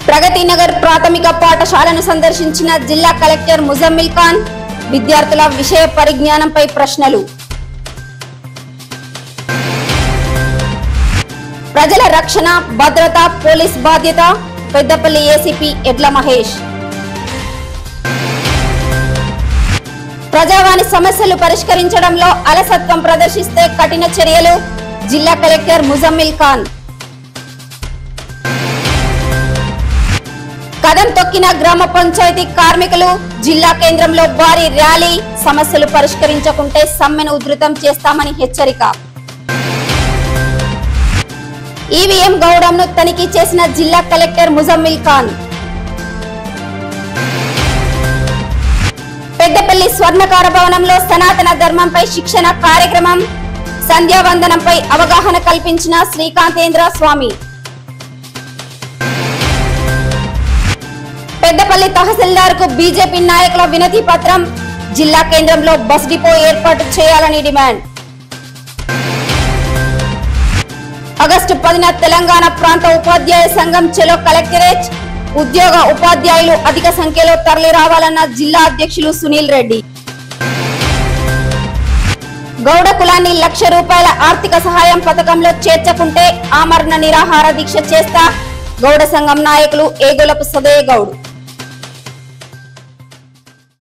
ప్రగతి నగర్ ప్రాథమిక పాఠశాలను సందర్శించిన జిల్లా కలెక్టర్ ముజమ్మిల్ ఖాన్ విద్యార్థుల విషయ పరిజ్ఞానంపై ప్రశ్నలు ప్రజల రక్షణ భద్రత పోలీస్ బాధ్యత పెద్దపల్లి ఏసీపీ ఎడ్ల మహేష్ ప్రజావాణి సమస్యలు పరిష్కరించడంలో అలసత్వం ప్రదర్శిస్తే కఠిన చర్యలు జిల్లా కలెక్టర్ ముజమ్మిల్ ఖాన్ కదం తొక్కిన గ్రామ పంచాయతీ కార్మికులు జిల్లా కేంద్రంలో భారీ ర్యాలీ సమస్యలు పరిష్కరించకుంటే సమ్మెను ఉధృతం చేస్తామని హెచ్చరిక ఈవీఎం గౌడంను తనిఖీ చేసిన జిల్లా కలెక్టర్ ముజమ్మిల్ ఖాన్ పెద్దపల్లి స్వర్ణకార భవనంలో సనాతన ధర్మంపై శిక్షణ కార్యక్రమం సంధ్యావందనంపై అవగాహన కల్పించిన శ్రీకాంతేంద్ర స్వామి పెద్దపల్లి తహసీల్దార్ కు బీజేపీ నాయకుల వినతి పత్రం జిల్లా కేంద్రంలో బస్ డిపో ఏర్పాటు చేయాలని డిమాండ్ ఆగస్టు పదిన తెలంగాణ ప్రాంత ఉపాధ్యాయ సంఘం చెలో కలెక్టరేట్ ఉద్యోగ ఉపాధ్యాయులు అధిక సంఖ్యలో తరలి రావాలన్న జిల్లా అధ్యక్షులు సునీల్ రెడ్డి గౌడ కులాన్ని లక్ష రూపాయల ఆర్థిక సహాయం పథకంలో చేర్చకుంటే ఆమరణ నిరాహార దీక్ష చేస్తా గౌడ సంఘం నాయకులు ఏగులపు సదయ గౌడ్